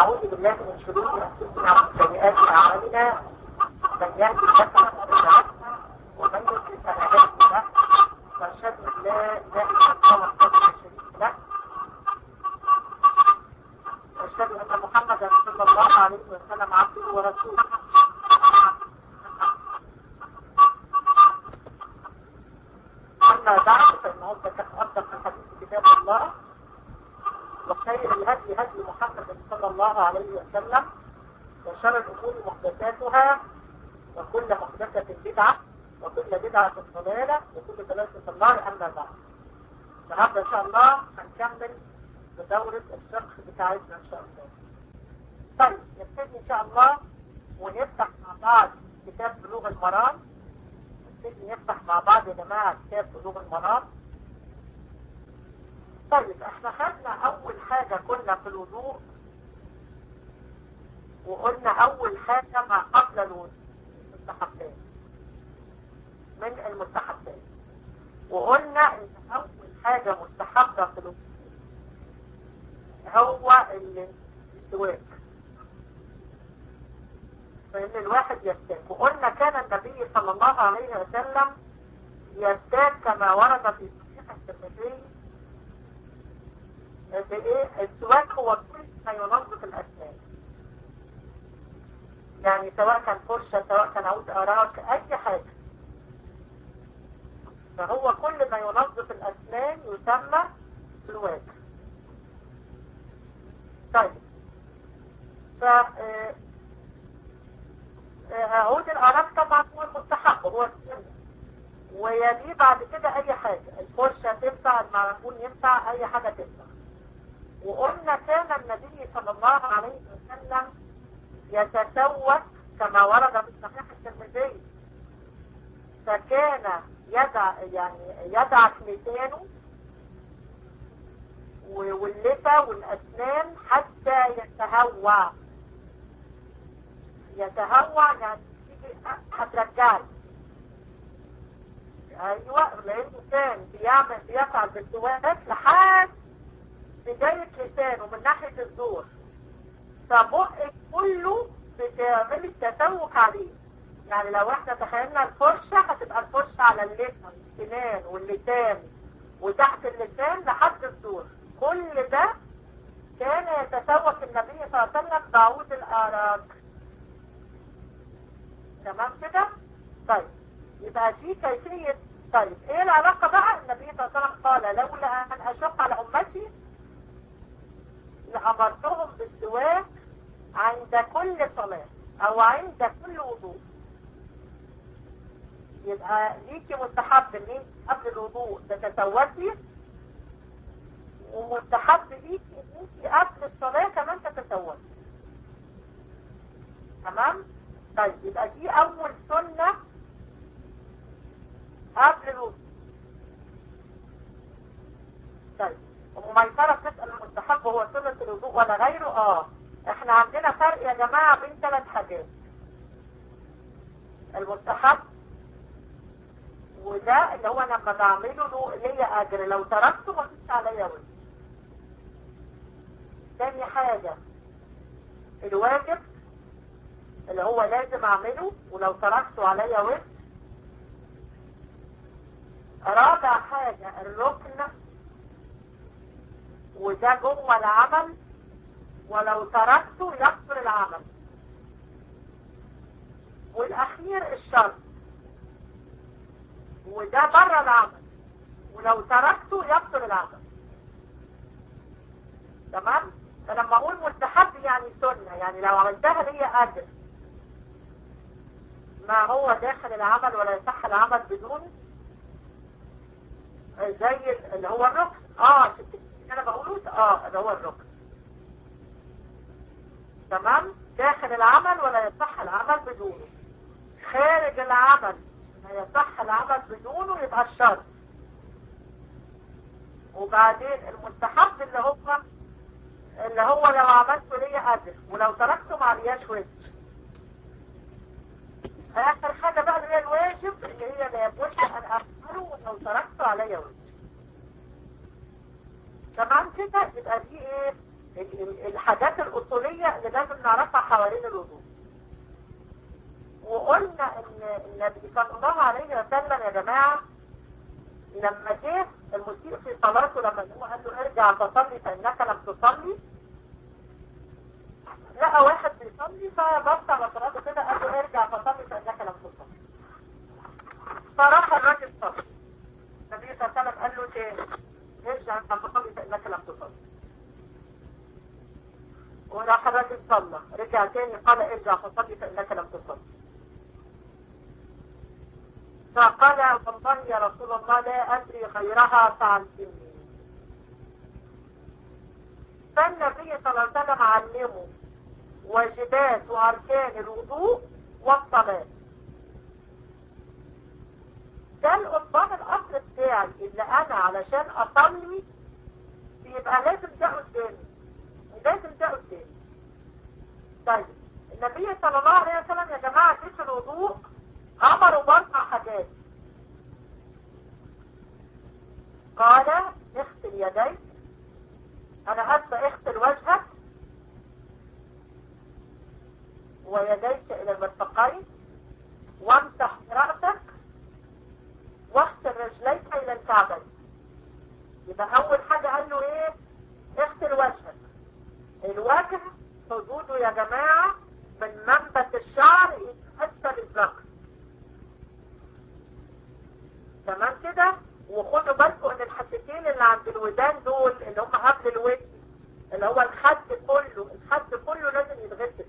ونعوذ بالله من شرور انفسنا ومن سيئات اعمالنا من يهدي الله فلا ومن يضلل فلا هادي له واشهد ان لا اله الا الله وحده لا شريك له واشهد ان محمدا صلى الله عليه وسلم عبده ورسوله أما بعد فإن أصدق الحديث كتاب الله وخير الهدي هدي محمد صلى الله عليه وسلم وشر الأمور محدثاتها وكل محدثة بدعة وكل بدعة ضلالة وكل ضلالة في النار أما بعد النهارده إن شاء الله هنكمل بدورة الشرح بتاعتنا إن شاء الله طيب نبتدي إن شاء الله ونفتح مع بعض كتاب بلوغ المرام نبتدي نفتح مع بعض يا جماعة كتاب بلوغ المرام طيب احنا خدنا اول حاجة كنا في الوضوء وقلنا اول حاجة ما قبل الوضوء المستحبات من المستحبات وقلنا ان اول حاجة مستحبة في الوضوء هو الاستواء فان الواحد يستاك وقلنا كان النبي صلى الله عليه وسلم يستاك كما ورد في صحيح الترمذي بايه السواك هو كل ما ينظف الاسنان يعني سواء كان فرشة سواء كان عود اراك اي حاجة فهو كل ما ينظف الاسنان يسمى سواك طيب ف عود الاراك طبعا هو المستحب هو السنة ويليه بعد كده اي حاجة الفرشة تنفع المعجون ينفع اي حاجة تنفع وقلنا كان النبي صلى الله عليه وسلم يتسوق كما ورد في صحيح الترمذي فكان يدع يعني يدعك لسانه واللثة والأسنان حتى يتهوى يتهوى يعني تيجي هترجعي ايوه لانه كان بيعمل بيفعل بالسواك لحد بداية لسانه من ناحية الزور فبقك كله بتعمل التسوق عليه يعني لو احنا تخيلنا الفرشة هتبقى الفرشة على اللسان والسنان واللسان وتحت اللسان لحد الزور كل ده كان يتسوق النبي صلى الله عليه وسلم بعود الآراك تمام كده؟ طيب يبقى دي كيفية طيب ايه العلاقة بقى النبي صلى الله عليه وسلم قال لولا ان اشق على امتي لأمرتهم بالسواك عند كل صلاة أو عند كل وضوء يبقى ليكي مستحب ان انت قبل الوضوء تتسوكي ومستحب ليكي ان انت قبل الصلاة كمان تتسوكي تمام؟ طيب يبقى دي أول سنة قبل الوضوء طيب وميسرة تسأل المستحب هو سنة الوضوء ولا غيره اه احنا عندنا فرق يا جماعة بين ثلاث حاجات المستحب وده اللي هو لما بعمله له ليا اجر لو تركته ما فيش عليا وجه تاني حاجة الواجب اللي هو لازم اعمله ولو تركته عليا وجه رابع حاجة الركن وده جوه العمل ولو تركته يكثر العمل والاخير الشرط وده بره العمل ولو تركته يكثر العمل تمام فلما اقول مستحب يعني سنة يعني لو عملتها ليا اجر ما هو داخل العمل ولا يصح العمل بدون زي اللي هو الركن اه انا بقوله اه ده هو الركن تمام داخل العمل ولا يصح العمل بدونه خارج العمل ما يصح العمل بدونه يبقى الشرط وبعدين المستحب اللي هو اللي هو لو عملته ليا اجر ولو تركته ما علياش وجه اخر حاجه بقى اللي هي الواجب اللي هي لابد ان افعله ولو تركته عليا وجه تمام كده يبقى دي ايه الحاجات الاصوليه بنعرفها حوالين الوضوء وقلنا ان النبي صلى الله عليه وسلم يا جماعة لما جه المسيء في صلاته لما هو قال له ارجع فصلي فانك لم تصلي لقى واحد بيصلي فبص على صلاته كده قال له ارجع فصلي فانك لم تصلي فراح الراجل صلي النبي صلى الله عليه وسلم قال له تاني ارجع فصلي فانك لم تصلي وراح الراجل صلى رجع تاني قال ارجع فصلي فانك لم تصلي فقال والله يا رسول الله لا أدري غيرها فعلمني فالنبي صلى الله عليه وسلم علمه واجبات وأركان الوضوء والصلاة ده القضبان الأصل بتاعي اللي أنا علشان أصلي بيبقى لازم ده قدامي لازم ده قدامي طيب النبي صلى الله عليه وسلم يا جماعة في الوضوء أمروا باربع حاجات قال اغسل يديك أنا أسفة اغسل وجهك ويديك إلى المرفقين وامسح رأسك واغسل رجليك إلى الكعبين يبقى أول حاجة قال له إيه اغسل وجهك الوجه حدوده يا جماعة من منبت الشعر إلى أسفل الذقن تمام كده وخدوا بالكم ان الحتتين اللي عند الودان دول اللي هم قبل الودن اللي هو الخد كله الخد كله لازم يتغسل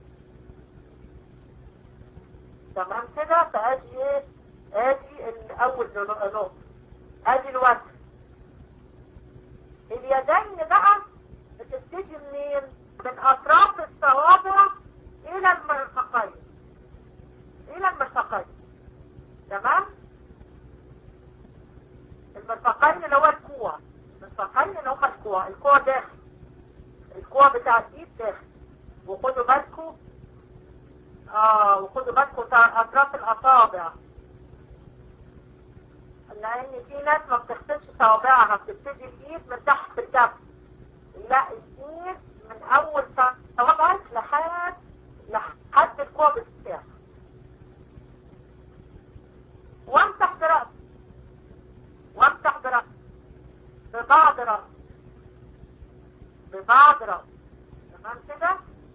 تمام كده فادي ايه ادي الاول نقطه ادي الوجه اليدين بقى بتبتدي منين من اطراف الصوابع الى المرفقين الى المرفقين تمام المرفقين اللي هو الكوع المرفقين اللي هم الكوع الكوع داخل الكوع بتاع الايد داخل وخدوا بالكم اه وخدوا بالكم اطراف الاصابع لان في ناس ما بتغسلش صوابعها بتبتدي الايد من تحت الكف لا الايد من اول صوابعك لحد لحد الكوع بتاعك وامسح براسك وامسح برأس ببعض رأس ببعض رأس تمام كده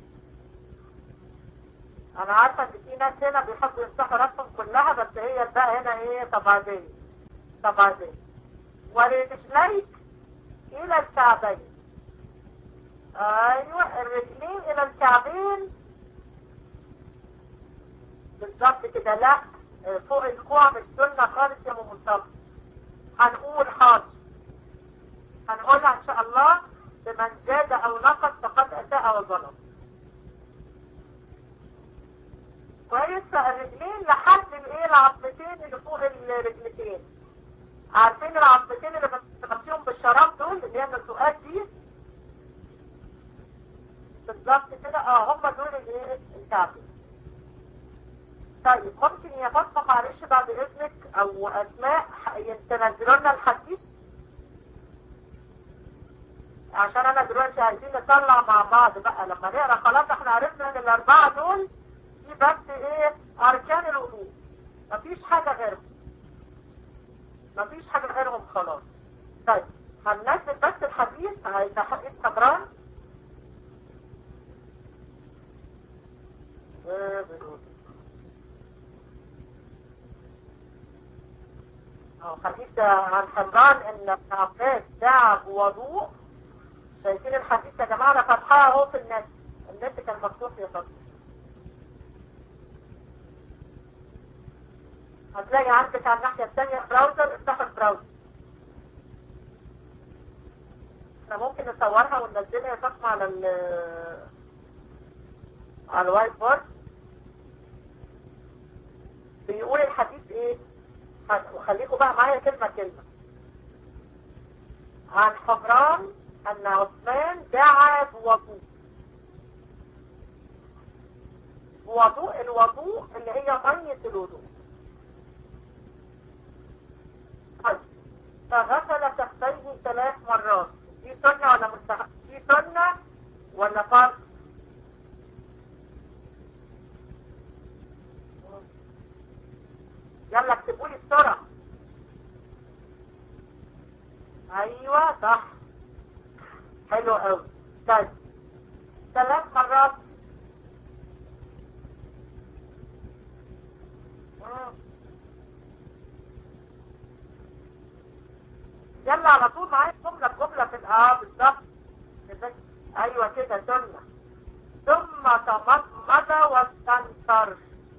انا عارفة ان في ناس هنا بيحبوا يمسحوا رأسهم كلها بس هي بقى هنا ايه طبعدية طبعدية ورجليك الى الكعبين ايوه الرجلين الى الكعبين بالظبط كده لا فوق الكوع مش سنة خالص يا مصطفى هنقول حاضر هنقولها ان شاء الله بمن زاد او نقص فقد اساء وظلم كويس فالرجلين لحد الايه العظمتين اللي فوق الرجلتين عارفين العظمتين اللي بتغطيهم بالشراب دول اللي هي النسوقات دي بالظبط كده اه هم دول الايه الكعبين طيب ممكن يا فاطمه معلش بعد اذنك او اسماء تنزلوا لنا الحديث عشان انا دلوقتي عايزين نطلع مع بعض بقى لما نقرا خلاص احنا عرفنا ان الاربعه دول دي بس ايه اركان الوضوء مفيش حاجه غيرهم مفيش حاجه غيرهم خلاص طيب هننزل بس الحديث هيبقى حديث خبران حديث عن حمران ان ابن عباس دعا بوضوء شايفين الحديث يا جماعه انا فتحها اهو في النت النت كان مفتوح يا فضل هتلاقي عندك على الناحيه الثانيه براوزر افتح البراوزر احنا ممكن نصورها وننزلها يا فاطمه على ال على الوايت بورد بيقول الحديث ايه وخليكم بقى معايا كلمة كلمة عن حمران أن عثمان دعا بوضوء بوضوء الوضوء اللي هي مية الوضوء طيب فغسل كفيه ثلاث مرات دي سنة ولا مستحب دي سنة ولا فرض صح حلو قوي طيب ثلاث مرات مم. يلا على طول معايا جملة بجملة في اه بالظبط كده. ايوه كده سنة ثم تمضمض واستنصر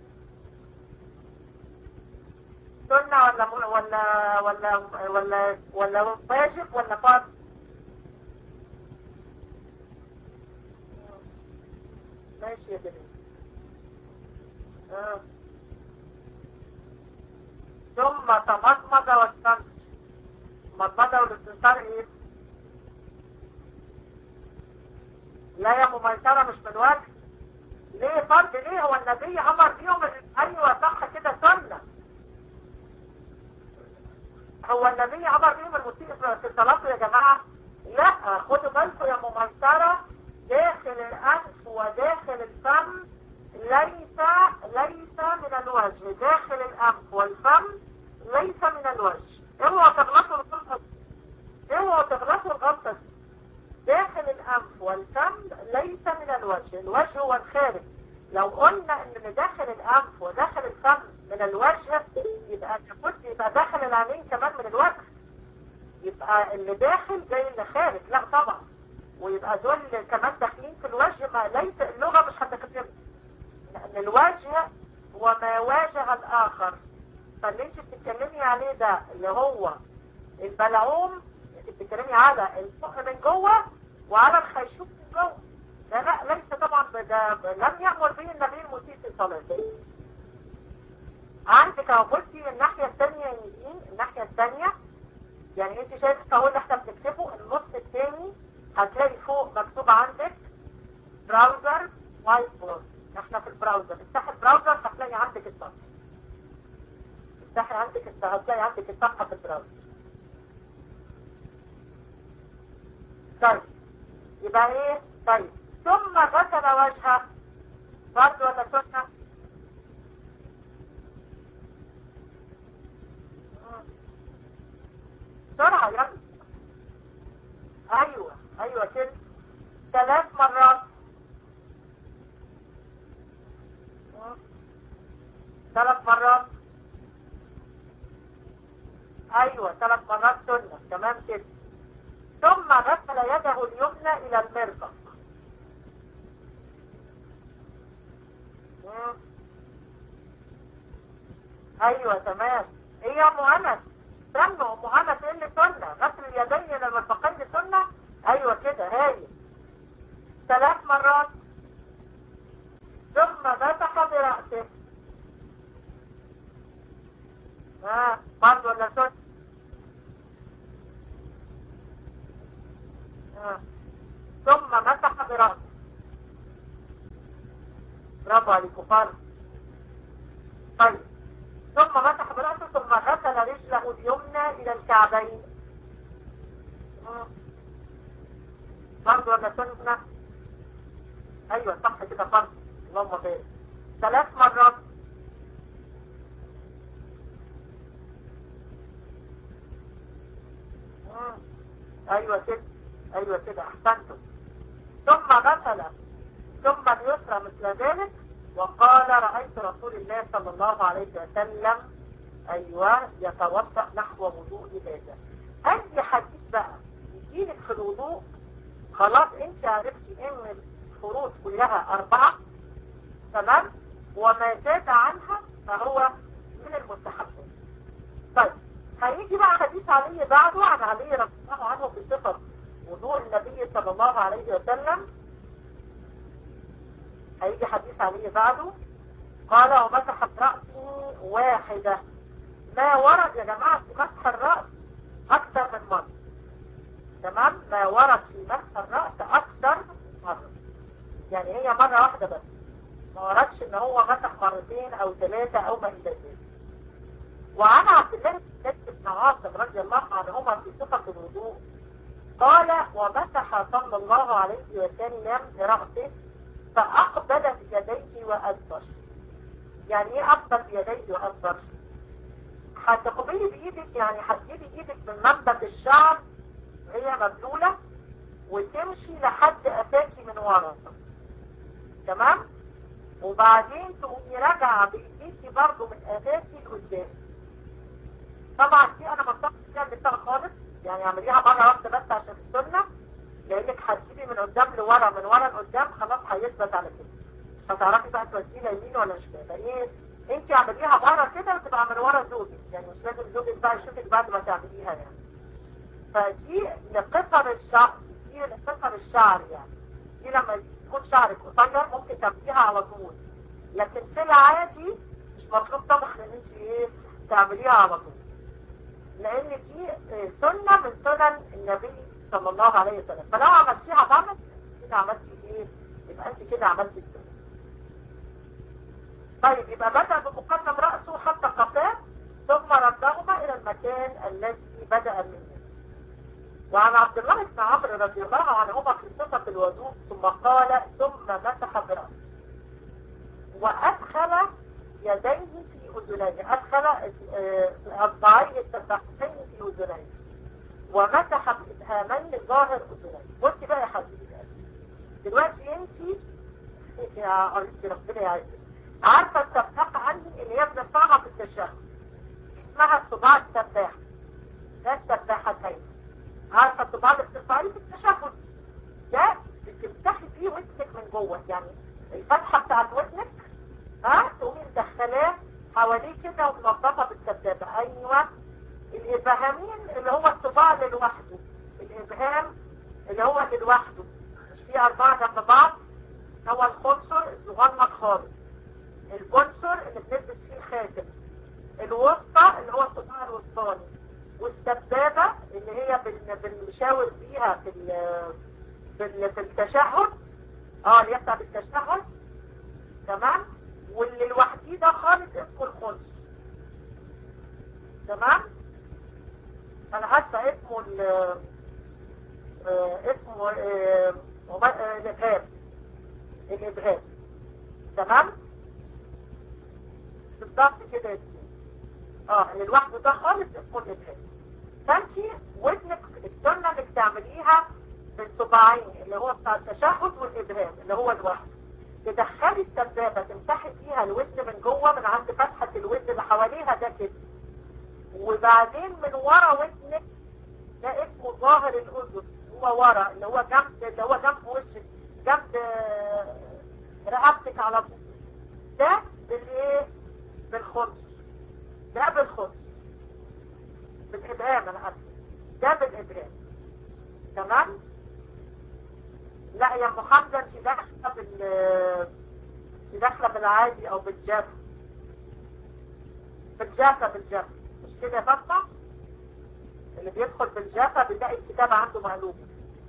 سنة ولا م- ولا ولا ولا ولا واجب ولا فرض ماشي يا جميل آه. ثم تمضمض واستنصر مضمضة والاستنصار ايه لا يا مميسرة مش من وجه ليه فرض ليه هو النبي امر بيهم ال- ايوه صح كده سنة هو النبي امر بيهم المسيء في صلاته يا جماعة لا خدوا بالكم يا مميسرة داخل الانف وداخل الفم ليس ليس من الوجه داخل الانف والفم ليس من الوجه اوعوا تغلطوا الغلطة دي. اوعوا تغلطوا الغلطة دي. داخل الأنف والفم ليس من الوجه الوجه هو الخارج لو قلنا ان اللي داخل الأنف وداخل الفم من الوجه يبقى لابد يبقى داخل العينين كمان من الوجه يبقى اللي داخل زي اللي خارج لا طبعا ويبقى دول كمان داخلين في الوجه ما ليس اللغة مش هتكتب لأن الوجه هو ما واجه الآخر فاللي انت بتتكلمي عليه ده اللي هو البلعوم انت بتتكلمي على الفق من جوه وعلى الخيشوم من جوه ده لا ليس طبعا ده لم يأمر به النبي المسيء في صلاته عندك اهو بصي الناحية الثانية يمين الناحية الثانية يعني انت شايف اهو اللي احنا بنكتبه النص الثاني هتلاقي فوق مكتوب عندك براوزر وايت بورد احنا في البراوزر افتح البراوزر هتلاقي عندك الصفحة افتحي عندك الصفحة هتلاقي عندك الصفحة في البراوزر طيب يبقى ايه طيب ثم غسل وجهه فرض ولا سنة مم. بسرعة يلا ايوه ايوه كده ثلاث مرات مم. ثلاث مرات ايوه ثلاث مرات سنة تمام كده ثم غسل يده اليمنى الى المرفق مم. ايوه تمام ايه يا ام انس استنوا ام انس ايه اللي سنه غسل اليدين الى المرفقين سنه ايوه كده هاي ثلاث مرات ثم مسح براسه ها فرض ولا سنه ها. ثم مسح براسه برافو عليكم فرض طيب ثم مسح براسه ثم غسل رجله اليمنى الى الكعبين مم. فرض ولا سنة ايوه صح كده فرض اللهم بارك ثلاث مرات مم. ايوه كده ايوه كده احسنتم ثم غسل ثم اليسرى مثل ذلك وقال رأيت رسول الله صلى الله عليه وسلم أيوة يتوضأ نحو وضوء هذا أي حديث بقى يجيلك في الوضوء خلاص انت عرفتي ان الفروض كلها أربعة تمام وما زاد عنها فهو من المستحبات طيب هيجي بقى حديث علي بعده عن علي رضي الله عنه بصفة وضوء النبي صلى الله عليه وسلم هيجي حديث عليه بعده قال ومسح برأسه واحدة ما ورد يا جماعة في مسح الرأس أكثر من مرة تمام ما ورد في مسح الرأس أكثر من مرة يعني هي مرة واحدة بس ما وردش ان هو مسح مرتين او ثلاثة او ما الى ذلك وعن عبد الله بن عاصم رضي الله عنهما في صفة الوضوء قال ومسح صلى الله عليه وسلم برأسه فأقبل بيديه وأدبر يعني ايه أقبل بيديه وأدبر هتقبلي بإيدك يعني هتجيبي إيدك من منبت الشعر هي مبلولة وتمشي لحد أساسي من ورا تمام وبعدين تقومي راجعة بإيديكي برضو من أساسي لقدام طبعا دي أنا ما بتاعها خالص يعني اعمليها مرة واحدة بس عشان السنة لأنك هتجيبي من قدام لورا من ورا لقدام خلاص هيثبت على كده فتعرفي بقى توديها يمين ولا شمال فايه انت اعمليها مرة كده وتبقى من ورا زوجك يعني مش لازم زوجك بقى يشوفك بعد ما تعمليها يعني فدي لقصر الشعر دي لقصر الشعر يعني دي لما يكون شعرك قصير ممكن تعمليها على طول لكن في العادي مش مطلوب طبعا ان انت ايه تعمليها على طول لان دي سنة من سنن النبي صلى الله عليه وسلم فلو عملتيها مرة كده عملتي ايه يبقى انت كده عملتي السنة طيب يبقى بدأ بمقدم رأسه حتى قفاه ثم ردهما إلى المكان الذي بدأ منه وعن عبد الله بن عمرو رضي الله عنهما في صفة الوضوء ثم قال ثم مسح برأسه وأدخل يديه في أذنيه أدخل أصبعيه السباحتين في أذنيه ومسح بإبهامين ظاهر أذنيه بصي بقى يا حبيبي دلوقتي انت يا قريبتي ربنا يعزك عارفة السباحة عندي اللي هي بنرفعها في التشهد اسمها الصباع السباح ده السباحتين عارفة الصباع اللي بترفعيه في التشهد ده بتمسحي فيه ودنك من جوه يعني الفتحة بتاعت ودنك ها تقومي مدخلاه حواليه كده ومنظفة بالسبابة ايوه الابهامين اللي هو الصباع اللي لوحده الابهام اللي هو اللي لوحده مش فيه اربعة جنب بعض هو الخنصر الصغنن خالص البنصر اللي بنلبس فيه الخاتم الوسطى اللي هو الصباع الوسطاني والسبابة اللي هي بنشاور بيها في في في التشهد اه اللي هي بتاعت التشهد تمام واللي لوحديه ده خالص اسمه الخنصر تمام انا عارفه اسمه ال اسمه الابهام الابهام تمام بالضبط كده اه اللي لوحده ده خالص اسمه الابهام فانتي ودنك السنه انك تعمليها بالصباعين اللي هو بتاع التشهد والابهام اللي هو لوحده تدخلي السبابه تمسحي فيها الودن من جوه من عند فتحه الودن اللي حواليها ده كده وبعدين من ورا ودنك ده اسمه ظاهر الاذن هو ورا اللي هو جنب اللي هو جنب وشك جنب رقبتك على طول ده بالايه بالخنص ده بالخنص بالابهام انا اسف ده بالابهام تمام لا يا ام حمزه انت داخله بال انت داخله بالعادي او بالجاف بالجافه بالجافه مش كده يا فاطمه اللي بيدخل بالجافه بيلاقي الكتابه عنده مقلوبه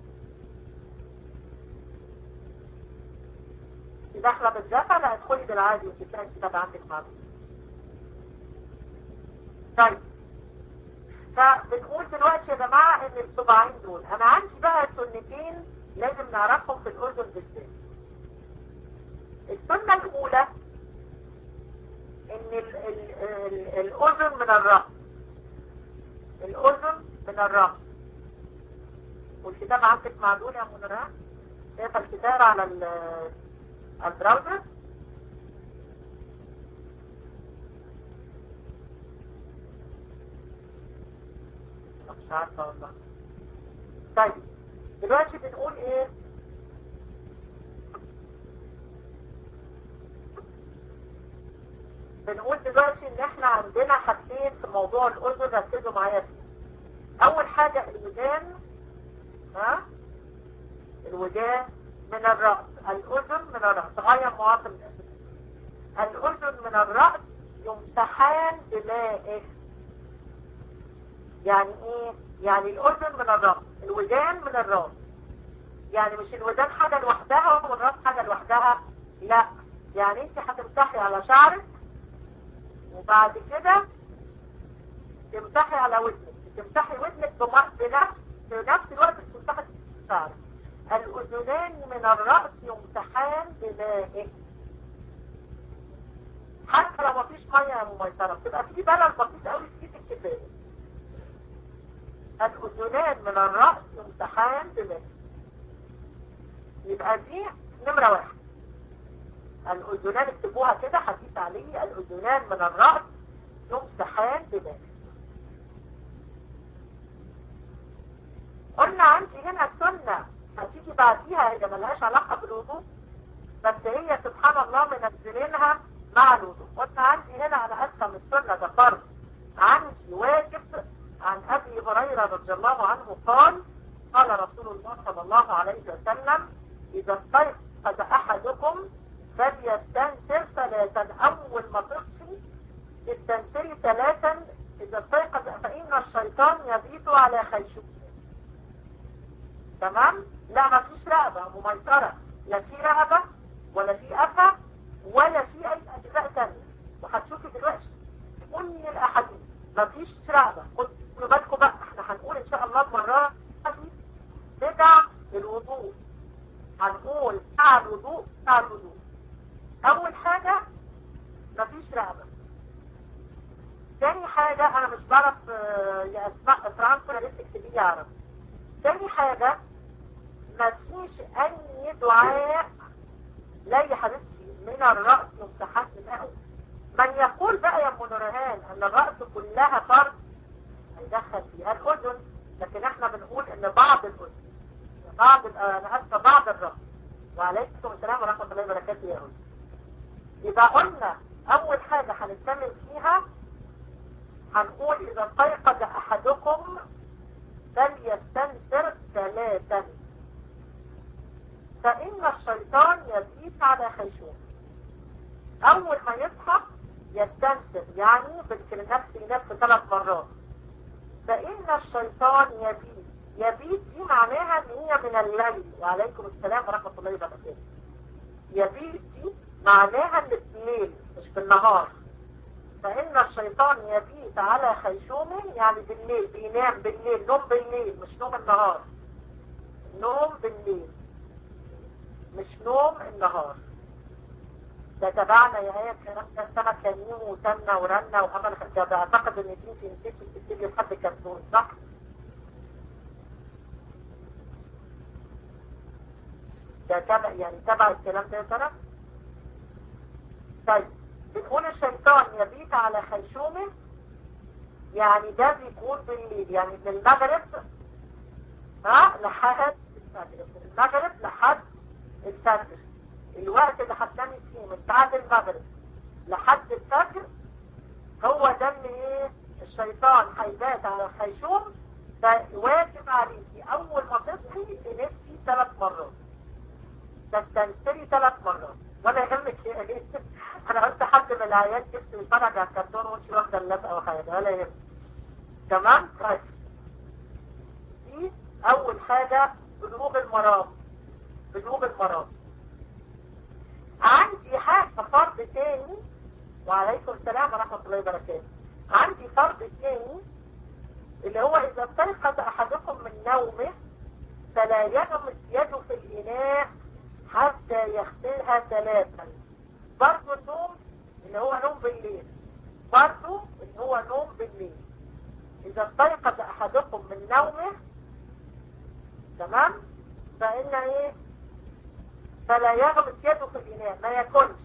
داخله بالجافه لا ادخلي بالعادي وتلاقي الكتاب عندك معلومه طيب فبنقول دلوقتي يا جماعة ان الصباعين دول انا عندي بقى سنتين لازم نعرفهم في الاذن بالذات السنة الاولى ان ال ال ال الاذن من الرأس الاذن من الرأس والكتاب عندك معدول يا منى شايفه الكتاب على البراوزر مش عارفة والله طيب دلوقتي بنقول ايه بنقول دلوقتي ان احنا عندنا حاجتين في موضوع الاذن ركزوا معايا فيه اول حاجة الودان ها الودان من الرأس الأذن من الرأس غاية مواطن الأسد الأذن من الرأس يمسحان بمائه يعني ايه يعني الأذن من الرأس الودان من الرأس يعني مش الودان حاجة لوحدها والراس حاجة لوحدها لا يعني انت هتمسحي على شعرك وبعد كده تمسحي على ودنك تمسحي ودنك بنفس بنفس الوقت تمسحي شعرك الأذنان من الرأس يمسحان بمائه حتى لو مفيش مية يا مميسرة بتبقى في بلل بسيط قوي في الكباب الأذنان من الرأس يمسحان بماء يبقى دي نمرة واحد الأذنان اكتبوها كده حديث عليه الأذنان من الرأس يمسحان بماء قلنا عندي هنا السنة هتيجي بعديها هي ملهاش علاقة بالوضوء بس هي سبحان الله منزلينها مع الوضوء قلنا عندي هنا على أسفل السنة ده فرض عندي واجب عن أبي هريرة رضي الله عنه قال قال رسول الله صلى الله عليه وسلم إذا استيقظ أحدكم فليستنسر ثلاثا أول ما تصحي استنسري ثلاثا إذا استيقظ فإن الشيطان يبيت على خيشه تمام؟ لا ما فيش رقبة مميسرة لا في رقبة ولا في قفا ولا في أي أجزاء تانية وهتشوفي دلوقتي كل الأحاديث ما فيش رقبة خدوا بالكم بقى احنا هنقول إن شاء الله مرة بدع الوضوء هنقول بتاع الوضوء بتاع الوضوء أول حاجة ما فيش رقبة تاني حاجة أنا مش بعرف يا أسماء فرانكو يا ريت تكتبيه عربي تاني حاجة ما فيش أي دعاء لا يا حبيبتي من الرأس ممسحات ماءه من يقول بقى يا ام نورهان أن الرأس كلها فرد هيدخل فيها الأذن لكن احنا بنقول أن بعض الأذن بعض أنا أسفة بعض الرأس وعليكم السلام ورحمة الله وبركاته يا أذن يبقى قلنا أول حاجة هنتكلم فيها هنقول إذا استيقظ أحدكم فليستنشر ثلاثا فإن الشيطان يبيت على خيشوم أول ما يصحى يستنشر يعني بالنفس ينفس ثلاث مرات فإن الشيطان يبيت يبيت دي معناها ان هي من الليل وعليكم السلام ورحمة الله وبركاته يبيت دي معناها ان بالليل مش بالنهار فإن الشيطان يبيت على خيشومه يعني بالليل بينام بالليل نوم بالليل مش نوم النهار نوم بالليل مش نوم النهار ده تبعنا يا هيا الكلام ده السمك كان يوم وتنة ورنة وعمل ده بعتقد ان دي في نسيتي بتكتبي لحد كرتون صح؟ ده تبع يعني تبع الكلام ده يا ترى؟ طيب بنقول الشيطان يبيت على خيشومه يعني ده بيكون بالليل يعني من المغرب ها لحد الفجر من المغرب لحد الفجر الوقت اللي هتنامي فيه من بعد المغرب لحد الفجر هو ده اللي ايه الشيطان هيبات على الخيشوم فواجب عليكي اول ما تصحي تنفسي ثلاث مرات تستنسري ثلاث مرات ولا يهمك ايه انا قلت حد من العيال نفسه يتفرج على الكرتون وانت واخده اللاب او حاجه ولا يهمك تمام طيب دي اول حاجه بلوغ المرام بلوغ المرام عندي حاجه فرض تاني وعليكم السلام ورحمه الله وبركاته عندي فرض تاني اللي هو اذا استيقظ احدكم من نومه فلا يغمس يده في الاناء حتى يغسلها ثلاثا برضه النوم اللي هو نوم بالليل برضه اللي هو نوم بالليل إذا استيقظ أحدكم من نومه تمام فإن إيه فلا يغمس يده في الإناء ما ياكلش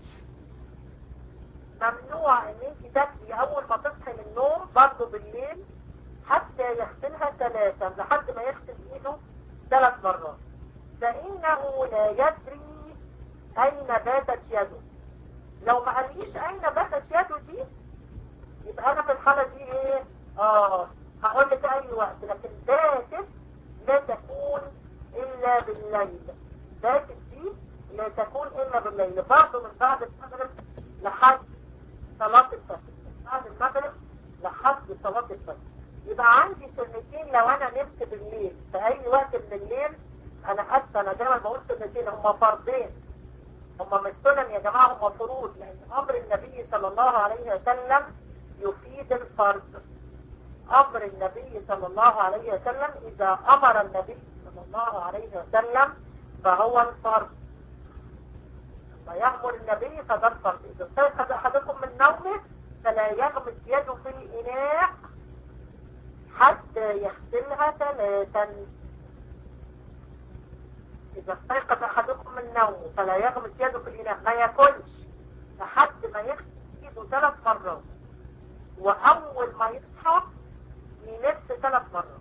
ممنوع ان انت تاكلي اول ما تصحي من النوم برضه بالليل حتى يغسلها ثلاثا لحد ما يغسل ايده ثلاث مرات فإنه لا يدري أين باتت يده لو ما قاليش أين باتت يده دي يبقى أنا في الحالة دي إيه؟ آه هقول لك أي وقت لكن باتت لا تكون إلا بالليل باتت دي لا تكون إلا بالليل برضه من بعد المغرب لحد صلاة الفجر بعد المغرب لحد صلاة الفجر يبقى عندي سنتين لو أنا نمت بالليل في أي وقت من الليل انا اسفه انا دايما بقول سنتين هم فرضين هم مش سنن يا جماعه هم فروض لان امر النبي صلى الله عليه وسلم يفيد الفرض امر النبي صلى الله عليه وسلم اذا امر النبي صلى الله عليه وسلم فهو الفرض لما يامر النبي فده الفرض اذا استيقظ احدكم من نومه فلا يغمس يده في الاناء حتى يغسلها ثلاثا إذا استيقظ أحدكم من نومه فلا يغمس يده في الإناء ما ياكلش لحد ما يغسل يده ثلاث مرات وأول ما يصحى يلف ثلاث مرات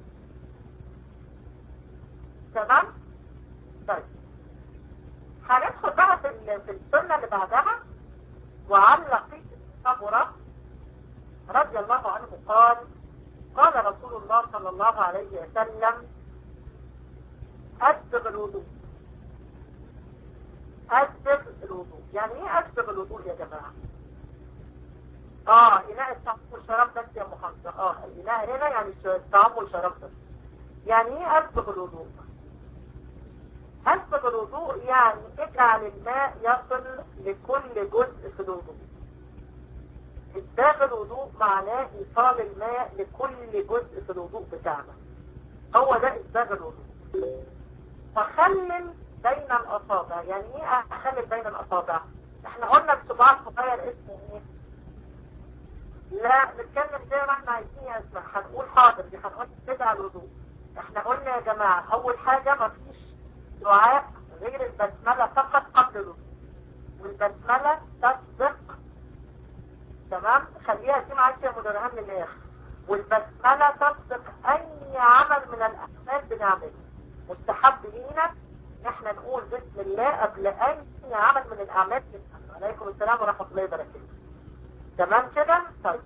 تمام؟ طيب هندخل بقى في في السنة اللي بعدها وعن لقيت صبرة رضي الله عنه قال قال رسول الله صلى الله عليه وسلم أسبغ الوضوء أسبغ الوضوء يعني ايه أسبغ الوضوء يا جماعة اه إناء الطعام والشراب بس يا محمد اه الإناء هنا يعني الطعام والشراب بس يعني ايه أسبغ الوضوء أسبغ الوضوء يعني اجعل الماء يصل لكل جزء في الوضوء إسباغ الوضوء معناه إيصال الماء لكل جزء في الوضوء بتاعنا هو ده إسباغ الوضوء فخلل بين الأصابع يعني إيه أخلل بين الأصابع إحنا قلنا الصباع الصغير اسمه إيه لا نتكلم زي ما احنا عايزين يا اسمع هنقول حاضر دي هنقول بدع الوضوء احنا قلنا يا جماعة أول حاجة مفيش دعاء غير البسملة فقط قبل الوضوء والبسملة تسبق تمام خليها دي معاك يا مدرهم للآخر والبسملة تسبق أي عمل من الأعمال بنعمله مستحب لينا ان احنا نقول بسم الله قبل أي عمل من الأعمال بنعمله عليكم السلام ورحمة الله وبركاته تمام كده طيب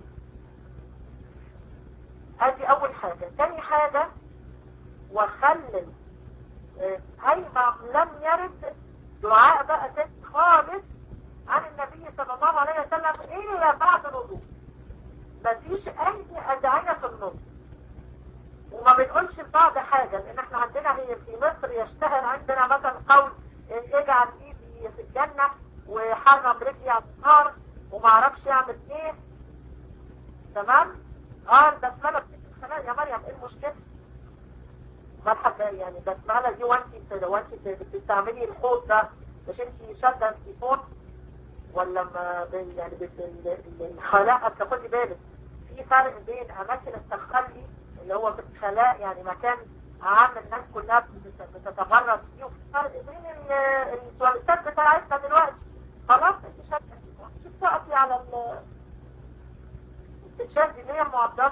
ادي أول حاجة تاني حاجة وخلل أي ما لم يرد دعاء بقى تاني خالص عن النبي صلى الله عليه وسلم إلا بعد الوضوء مفيش أي أدعية في النص وما بنقولش بعض حاجة لأن احنا عندنا هي في مصر يشتهر عندنا مثلا قول اجعل ايدي في الجنة وحرم رجلي على النار وما اعرفش يعمل ايه تمام؟ اه البسملة بتتخلق يا مريم ايه المشكلة؟ مرحبا يعني البسملة دي وانتي وانتي بتستعملي الحوض ده مش انتي شادة سيفون ولا ما بين يعني الخلاء اصل خدي بالك في فرق بين اماكن التخلي اللي هو في الخلاء يعني مكان عام الناس كلها بتتبرز فيه وفي فرق بين التواليتات بتاعتنا دلوقتي خلاص انت شايفه شوف تقفي على ال التشاب دي اللي هي معدات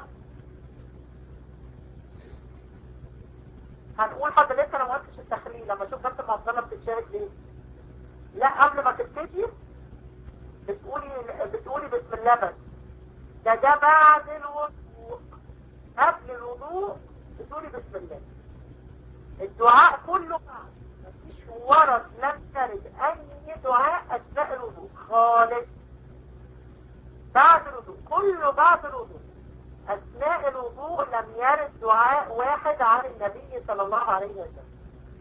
هنقول حد لسه انا ما قلتش التخليل لما اشوف بس معضله بتتشارك ليه لا قبل ما تبتدي بتقولي بتقولي بسم الله بس ده ده بعد الوضوء قبل الوضوء بتقولي بسم الله الدعاء كله بعد مفيش ورد لم ترد اي دعاء اثناء الوضوء خالص بعد الوضوء كله بعد الوضوء اثناء الوضوء لم يرد دعاء واحد عن النبي صلى الله عليه وسلم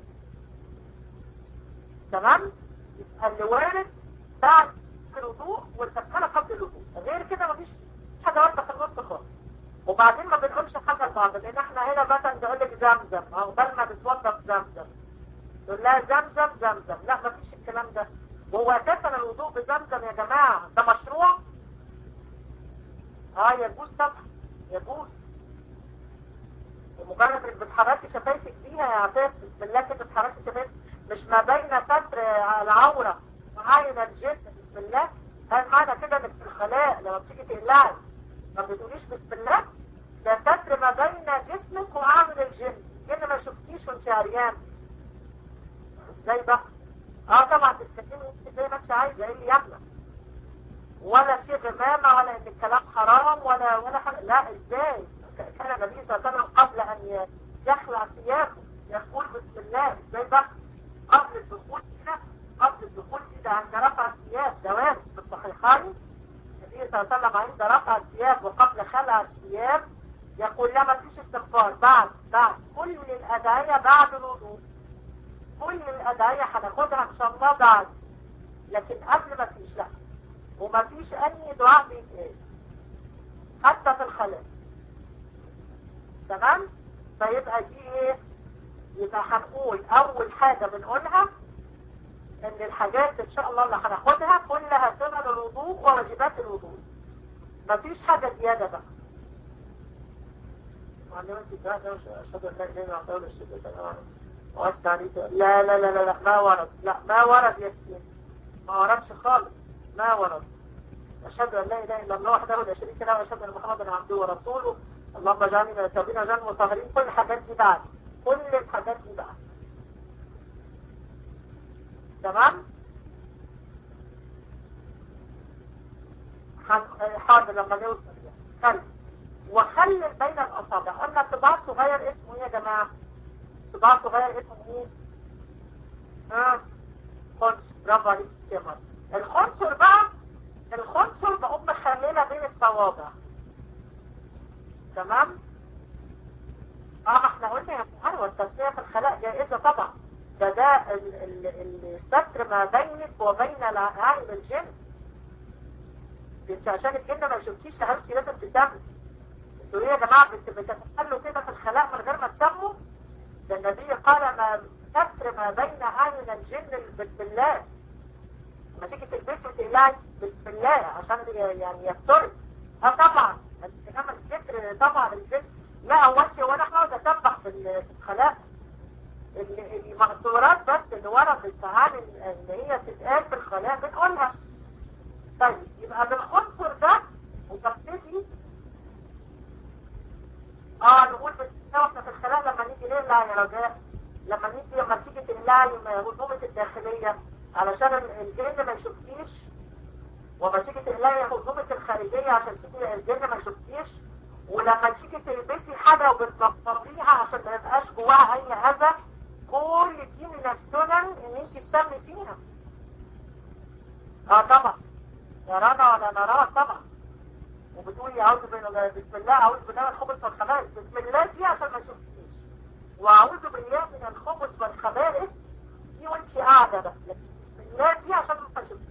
تمام اللي وارد بعد الوضوء والتسخينه قبل الوضوء غير كده مفيش حاجه واردة في النص خالص وبعدين ما بنقولش حاجه لبعض لان احنا هنا مثلا بيقول لك زمزم او بل ما بتوضب زمزم تقول لها زمزم زمزم لا مفيش الكلام ده وهو اساسا الوضوء بزمزم يا جماعه ده مشروع اه يجوز طبعا يجوز ومجرد انك بتحركي شفايفك بيها يا عفاف بسم الله كده بتحركي شفايفك مش ما بين ستر العوره وعين الجسم بسم الله هل معنى كده انك في الخلاء لما بتيجي تقلعي ما بتقوليش بسم الله ده ستر ما بين جسمك وعامل الجن كده ما شفتيش وانت عريان ازاي بقى اه طبعا تتكلمي انت زي ما انت عايزه ايه اللي يمنع ولا في غمامه ولا ان الكلام حرام ولا ولا حاجه لا ازاي كان النبي صلى الله عليه وسلم قبل ان يخلع ثيابه يقول بسم الله ازاي بقى قبل الدخول كده قبل الدخول كده عند رفع الثياب دوام في الصحيحين النبي صلى الله عليه وسلم عند رفع الثياب وقبل خلع الثياب يقول لا ما فيش استغفار بعد بعد كل الأدعية بعد الوضوء كل الأدعية هناخدها إن شاء الله بعد لكن قبل ما فيش لا وما فيش أي دعاء بيتقال حتى في الخلاء تمام فيبقى دي ايه يبقى هنقول أول حاجة بنقولها ان الحاجات ان شاء الله اللي هناخدها كلها سنن الوضوء وواجبات الوضوء مفيش حاجة زيادة بقى كمان في الدعاء ده أشهد أن لا إله إلا الله ولا شريك له وأستعيذ لا لا لا لا لا ما ورد لا ما ورد يا سيدي ما وردش خالص ما ورد أشهد أن لا إله إلا الله وحده لا شريك له وأشهد أن محمدا عبده ورسوله اللهم اجعلني من التوبين وجعل المطهرين كل الحاجات دي بعد كل الحاجات دي بعد تمام حاضر لما نوصل خلي وخلل بين الأصابع قلنا صباع صغير اسمه ايه يا جماعة صباع صغير اسمه ايه ها خنصر برافو عليك يا مرة الخنصر بقى الخنصر بقوم مخللة بين الصوابع تمام اه ما احنا قلنا يا مهر والتسمية في الخلاء جائزة طبعا ده ده الستر ما بينك وبين عائل الجن انت عشان الجن ما يشوفكيش يا حبيبتي لازم تسمي انتوا ايه يا جماعه بتتخلوا كده في الخلاء من غير ما تسموا ده النبي قال ما ستر ما بين اعين الجن بسم الله لما تيجي تلبسي وتقلعي بسم الله عشان يعني يسترك اه طبعا انما الستر طبعا الجن لا هو انت وانا احنا نقعد اسبح في الخلاء المقصورات بس اللي ورا بالتعامل اللي هي تتقال في الخلاء بنقولها طيب يبقى بالعنصر ده وتبتدي اه نقول بالتوسط في الخلاء لما نيجي نقلع يا رجاء لما نيجي لما تيجي تقلعي هدومك الداخلية علشان الجن ما يشوفكيش وما تيجي تقلعي هدومك الخارجية عشان تيجي الجن ما يشوفكيش ولما تيجي تلبسي حاجة وبتنفضيها عشان ما يبقاش جواها اي اذى كل دي من السنن ان انت تسمي فيها اه طبعا يرانا ولا نراك طبعا وبتقولي اعوذ بسم الله اعوذ بالله من الخبث والخبائث بسم الله دي عشان ما تشوفيش واعوذ بالله من الخبث والخبائث دي وانت قاعده بس بسم الله دي عشان ما تشوفيش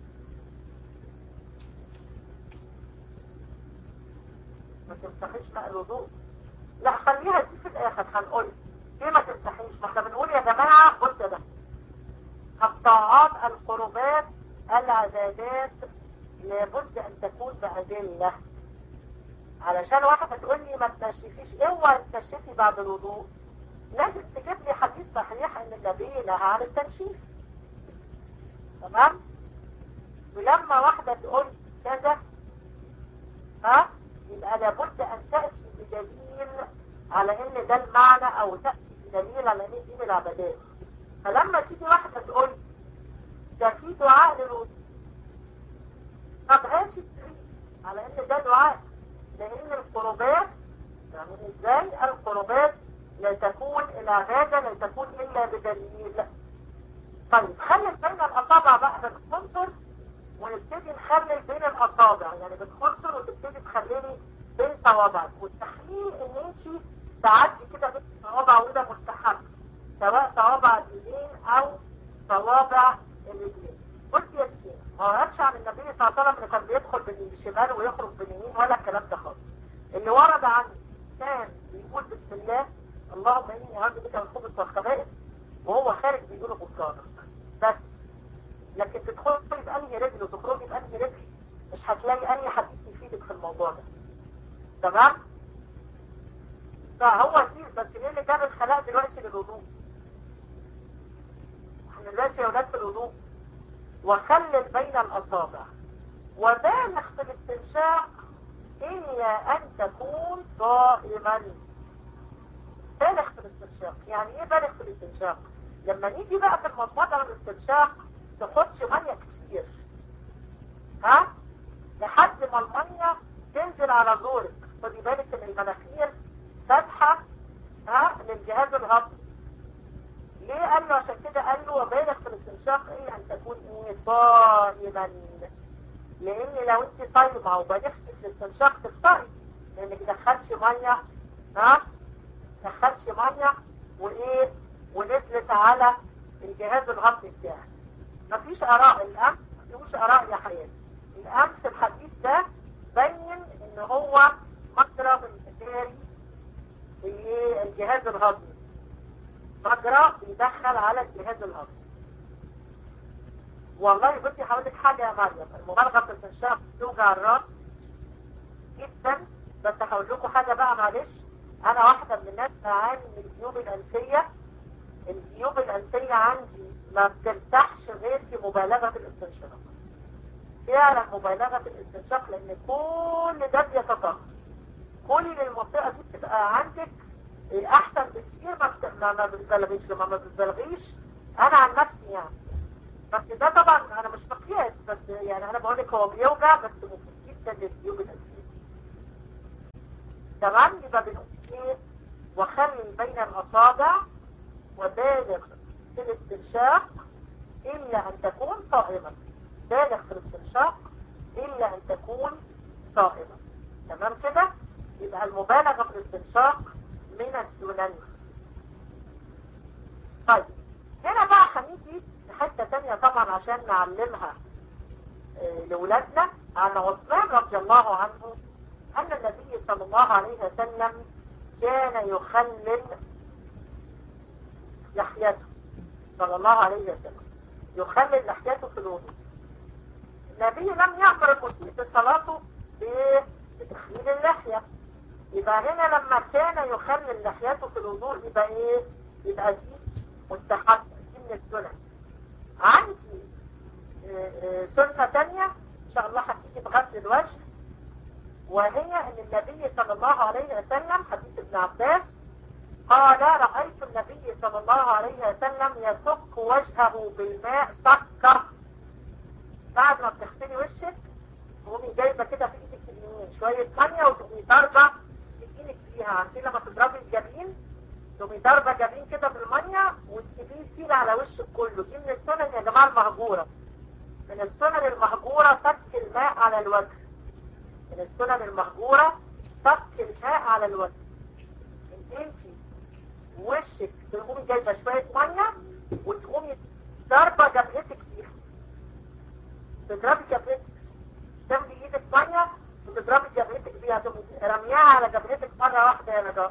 ما تمسحيش ماء الوضوء لا خليها دي في الاخر هنقول ليه ما تمسحيش ما احنا بنقول يا جماعه بص ده الطاعات القربات العبادات لابد ان تكون بأدلة علشان واحدة تقول لي ما تنشفيش اوعى تنشفي بعد الوضوء لازم تجيب لي حديث صحيح ان النبي نهى عن التنشيف تمام ولما واحدة تقول كذا ها يبقى لابد ان تأتي بدليل على ان ده المعنى او تأتي بدليل على ان دي من العبادات فلما تيجي واحدة تقول ده في دعاء للوضوء طب هاتي الدليل على ان ده دعاء لان القربات يعني ازاي القربات لا تكون العبادة لا تكون الا بدليل طيب خلي بين الاصابع بقى بالخنصر ونبتدي نخلل بين الاصابع يعني بالخنصر وتبتدي تخللي بين صوابعك والتخليل ان انت تعدي كده بين الصوابع وده مستحب سواء صوابع اليمين او صوابع الرجلين قلت يا سيدي ما وردش عن النبي صلى الله عليه وسلم اللي كان بيدخل بالشمال ويخرج باليمين ولا الكلام ده خالص اللي ورد عنه كان بيقول بسم الله اللهم اني اعوذ بك من الخبث والخبائث وهو خارج بيقول غفرانك بس لكن تدخلي بأنهي رجل وتخرجي بأنهي رجل مش هتلاقي أي حديث يفيدك في الموضوع ده تمام؟ فهو دي بس ليه اللي جاب الخلاء دلوقتي للوضوء؟ احنا دلوقتي يا ولاد في الوضوء وخلل بين الأصابع وبالغ في الاستنشاق إلا أن تكون صائما بالغ في الاستنشاق يعني إيه بالغ في الاستنشاق؟ لما نيجي بقى في المضمضة والاستنشاق تاخدش مية كتير ها لحد ما المية تنزل على زورك خدي بالك ان المناخير فاتحة ها للجهاز الهضمي ليه قال له عشان كده قال له وبالغ في الاستنشاق ايه ان تكون ايه صائما لان لو انت صايمة وبالغتي في الاستنشاق تفطري لانك دخلتش مية ها دخلتش مية وايه ونزلت على الجهاز الهضمي بتاعك مفيش اراء الامس مفيش اراء يا حياتي الامس الحديث ده بين ان هو مجرى بالمثالي في الجهاز الهضمي مجرى بيدخل على الجهاز الهضمي والله بصي هقول لك حاجه يا مريم المبالغه في الاستنشاق بتوجع الراس جدا بس هقول لكم حاجه بقى معلش انا واحدة من الناس بعاني من الجيوب الانفية الجيوب الانفية عندي ما بترتاحش غير في مبالغة الاستنشاق فعلا مبالغة الاستنشاق لان كل ده بيتطهر كل المنطقة دي بتبقى عندك احسن بكثير ما ما بتبالغيش لما ما بتبالغيش انا عن نفسي يعني بس ده طبعا انا مش مقياس بس يعني انا بقول لك هو بيوجع بس مفيد جدا للجيوب الانفية تمام يبقى بنقول ايه وخلي بين الاصابع وبالغ في الاستنشاق الا ان تكون صائما بالغ في الاستنشاق الا ان تكون صائما تمام كده يبقى المبالغه في الاستنشاق من السنن طيب هنا بقى هنيجي لحته ثانيه طبعا عشان نعلمها اه لاولادنا عن عثمان رضي الله عنه ان النبي صلى الله عليه وسلم كان يخلل لحيته صلى الله عليه وسلم يخلل لحيته في الوضوء النبي لم يأمر المسيء في صلاته بتخليل اللحية يبقى هنا لما كان يخلل لحيته في الوضوء يبقى ايه يبقى دي مستحب دي من السنن عندي سنة تانية ان شاء الله هتيجي بغسل الوجه وهي ان النبي صلى الله عليه وسلم حديث ابن عباس قال رأيت النبي صلى الله عليه وسلم يسك وجهه بالماء سكة بعد ما بتغسلي وشك تقومي جايبه كده في ايدك اليمين شويه ميه وتقومي ضاربه ايدك فيها عارفين لما تضربي الجبين تقومي ضاربه جبين كده بالميه وتسيبيه يسيل على وشك كله دي من السنن يا جماعه المهجوره من السنن المهجوره سك الماء على الوجه من السنن المهجوره سك الماء على الوجه ان انت وشك تقومي جايبه شويه ميه وتقومي ضاربه جبهتك فيها تضربي جبهتك تاخدي ايدك ميه وتضربي جبهتك بيها تقومي رميها على جبهتك مره واحده يا نجار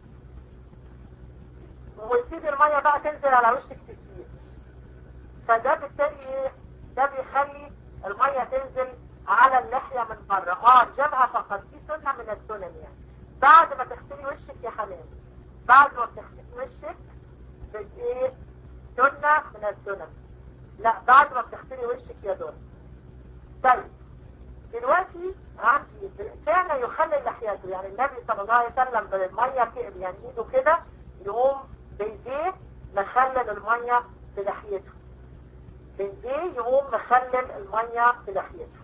وتسيبي الميه بقى تنزل على وشك تسير فده بالتالي ايه ده بيخلي الميه تنزل على اللحيه من بره اه الجبهه فقط دي سنه من السنن يعني بعد ما تغسلي وشك يا حمام بعد ما بتغسلي وشك بت ايه سنه من السنن لا بعد ما بتغسلي وشك يا دور طيب دلوقتي عندي كان يخلل لحياته يعني النبي صلى الله عليه وسلم بالمية كده يعني ايده كده يقوم بايديه مخلل المية في لحيته بايديه يقوم مخلل المية في لحيته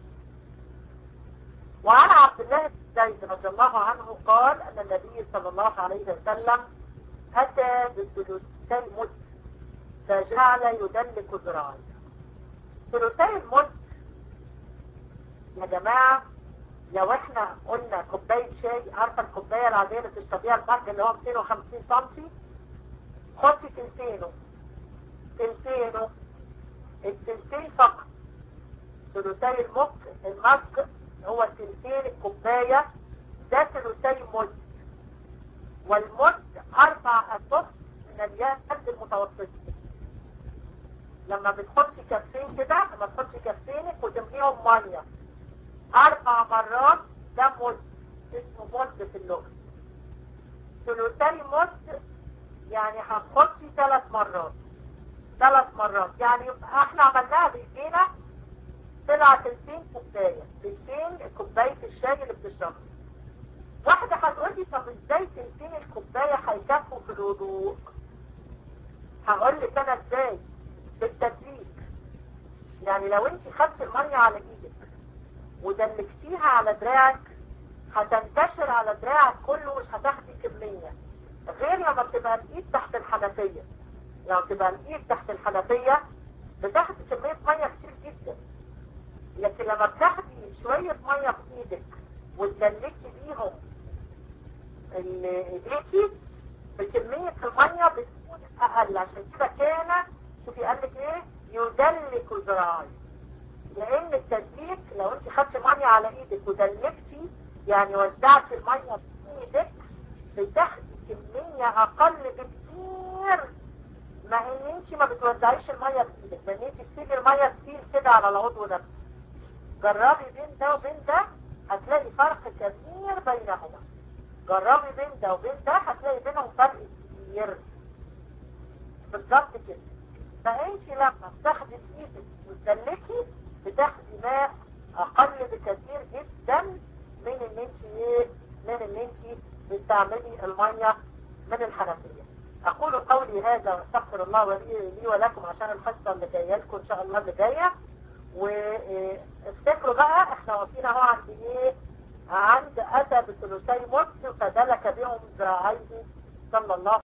وعن عبد الله بن زيد رضي الله عنه قال ان النبي صلى الله عليه وسلم اتى بثلثي المد فجعل يدلك ذراعي ثلثي المد يا جماعة لو احنا قلنا كوباية شاي عارفة الكوباية العادية اللي بتشربيها المج اللي هو 250 سم حطي تلتينه تلتينه التلتين فقط ثلثي المج المج هو تلتين الكوباية ده ثلثي مد والمد اربع اطراف من اليد المتوسطة لما بتحطي كفين كده لما تحطي كفينك وتمليهم ميه اربع مرات ده مد اسمه مد في اللغة ثلثي مد يعني هتحطي ثلاث مرات ثلاث مرات يعني يبقى احنا عملناها بايدينا طلع تلتين كوبايه تلتين كوبايه الشاي اللي بتشربها واحدة هتقول لي طب ازاي تلتين الكوبايه هيكفوا في الوضوء هقول لك انا ازاي بالتدريج يعني لو انت خدت الميه على ايدك ودلكتيها على دراعك هتنتشر على دراعك كله مش هتاخدي كمية غير لما بتبقى الايد تحت الحنفية لما بتبقى الايد تحت الحنفية بتاخدي كمية مية كتير جدا لكن لما بتاخدي شوية مية في ايدك وتدلكي بيهم ايديكي بكمية المية بتكون اقل عشان كده كان شوفي قال لك ايه يدلك ذراعي لان التدليك لو انت خدت ميه على ايدك ودلكتي يعني وزعتي الميه في ايدك بتاخدي كميه اقل بكتير ما ان انت ما بتوزعيش الميه في ايدك لان انت بتسيبي الميه تسيل كده على العضو نفسه جربي بين ده وبين ده هتلاقي فرق كبير بينهما جربي بين ده وبين ده هتلاقي بينهم فرق كبير بالظبط كده فانت لما بتاخدي بايدك وتدلكي بتاخدي ماء اقل بكثير جدا من ان انت ايه من ان انت تستعملي الميه من الحنفيه اقول قولي هذا واستغفر الله ولي لي ولكم عشان الحصه اللي جايه لكم ان شاء الله اللي جايه وافتكروا بقى احنا واقفين اهو عند ايه عند اتى بثلثي مد فدلك بهم ذراعيه صلى الله